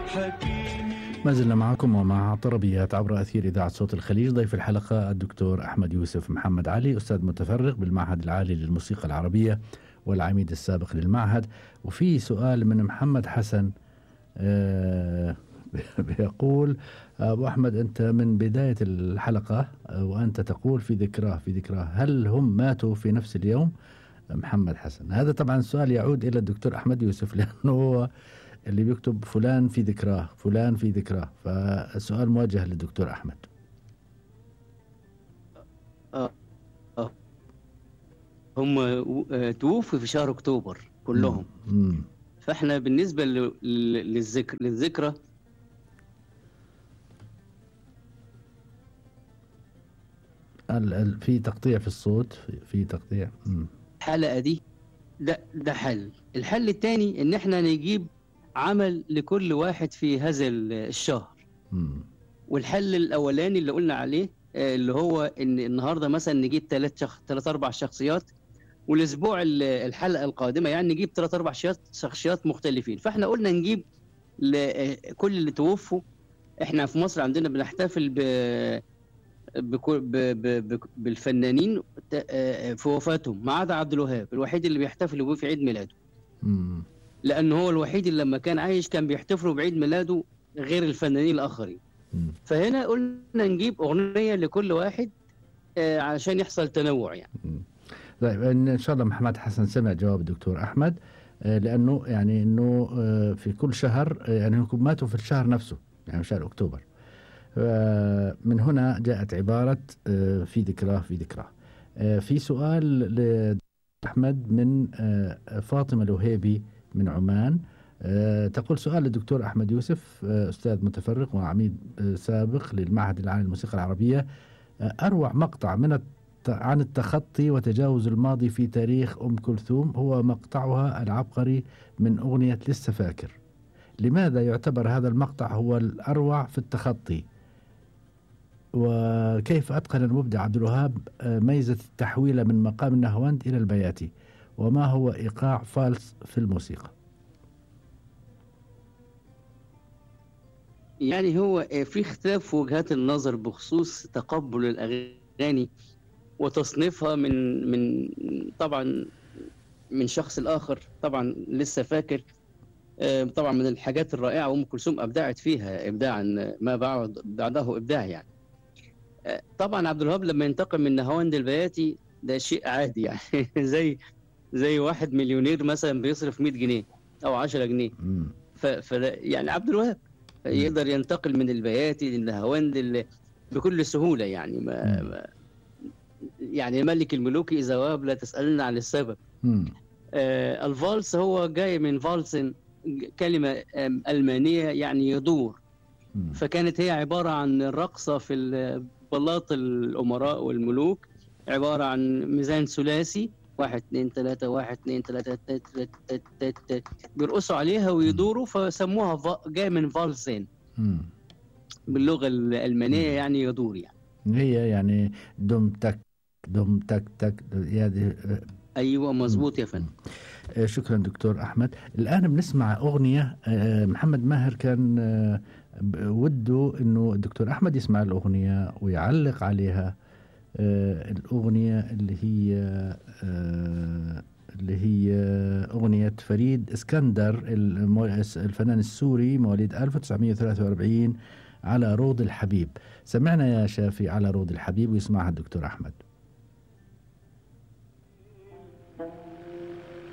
ما زلنا معكم ومع طربيات عبر أثير إذاعة صوت الخليج ضيف الحلقة الدكتور أحمد يوسف محمد علي أستاذ متفرغ بالمعهد العالي للموسيقى العربية والعميد السابق للمعهد وفي سؤال من محمد حسن آه بيقول أبو أحمد أنت من بداية الحلقة آه، وأنت تقول في ذكراه في ذكراه هل هم ماتوا في نفس اليوم محمد حسن هذا طبعا السؤال يعود إلى الدكتور أحمد يوسف لأنه هو اللي بيكتب فلان في ذكراه فلان في ذكراه فالسؤال موجه للدكتور أحمد آه. آه. هم آه، توفوا في شهر أكتوبر كلهم مم. فاحنا بالنسبة ل- ل- للذكر للذكرى ال- ال- في تقطيع في الصوت في- في تقطيع مم. الحلقة دي ده ده حل الحل التاني ان احنا نجيب عمل لكل واحد في هذا ال- الشهر مم. والحل الاولاني اللي قلنا عليه آه، اللي هو ان النهارده مثلا نجيب ثلاث شخ... ثلاث اربع شخصيات والاسبوع ال- الحلقه القادمه يعني نجيب ثلاث اربع شخصيات شخصيات مختلفين فاحنا قلنا نجيب لكل اللي توفوا احنا في مصر عندنا بنحتفل ب بكل- ب... ب... ب... بالفنانين ت- آه، في وفاتهم ما عدا عبد الوهاب الوحيد اللي بيحتفلوا بيه في عيد ميلاده مم. لانه هو الوحيد اللي لما كان عايش كان بيحتفلوا بعيد ميلاده غير الفنانين الاخرين مم. فهنا قلنا نجيب اغنيه لكل واحد آه، علشان يحصل تنوع يعني طيب ان إن شاء الله محمد حسن سمع جواب الدكتور احمد آه، لانه يعني انه آه، في كل شهر آه، يعني هم ماتوا في الشهر نفسه يعني شهر اكتوبر آه، من هنا جاءت عباره آه، في ذكراه في ذكراه آه، في سؤال لاحمد من آه، فاطمه الوهيبي من عمان آه، تقول سؤال للدكتور احمد يوسف آه، استاذ متفرغ وعميد آه، سابق للمعهد العالي للموسيقى العربيه آه، اروع مقطع من الت- عن التخطي وتجاوز الماضي في تاريخ ام كلثوم هو مقطعها العبقري من اغنيه لسه فاكر لماذا يعتبر هذا المقطع هو الاروع في التخطي وكيف اتقن المبدع عبد الوهاب آه، ميزه التحويله من مقام النهاوند الى البياتي وما هو ايقاع فالس في الموسيقى يعني هو آه، في اختلاف في وجهات النظر بخصوص تقبل الاغاني وتصنيفها من من طبعا من شخص الاخر طبعا لسه فاكر آه، طبعا من الحاجات الرائعه وام كلثوم ابدعت فيها ابداعا ما بعد بعده ابداع يعني آه، طبعا عبد الوهاب لما ينتقل من نهاوند البياتي ده شيء عادي يعني زي زي واحد مليونير مثلا بيصرف 100 جنيه او 10 جنيه مم. ف... ف... يعني عبد الوهاب يقدر ينتقل من البياتي للنهاوند ال- بكل سهوله يعني ما... مم. ما يعني ملك الملوك اذا وهب لا تسالنا عن السبب مم. آه الفالس هو جاي من فالسن ج- كلمه آم، المانيه يعني يدور مم. فكانت هي عباره عن رقصه في ال- بلاط الامراء والملوك عباره عن ميزان ثلاثي واحد اثنين ثلاثة واحد اثنين ثلاثة تت- تت- تت- تت- تت. بيرقصوا عليها ويدوروا فسموها فا- جاي من فالسين مم. باللغة الألمانية مم. يعني يدور يعني هي يعني دم تك دم تك تك هذه أيوة مظبوط يا فندم آه، شكرا دكتور احمد الان بنسمع اغنيه آه، محمد ماهر كان آه، ب- وده انه الدكتور احمد يسمع الاغنيه ويعلق عليها آه، الاغنيه اللي هي آه، اللي هي اغنيه فريد اسكندر المو- الفنان السوري مواليد 1943 على روض الحبيب سمعنا يا شافي على روض الحبيب ويسمعها الدكتور احمد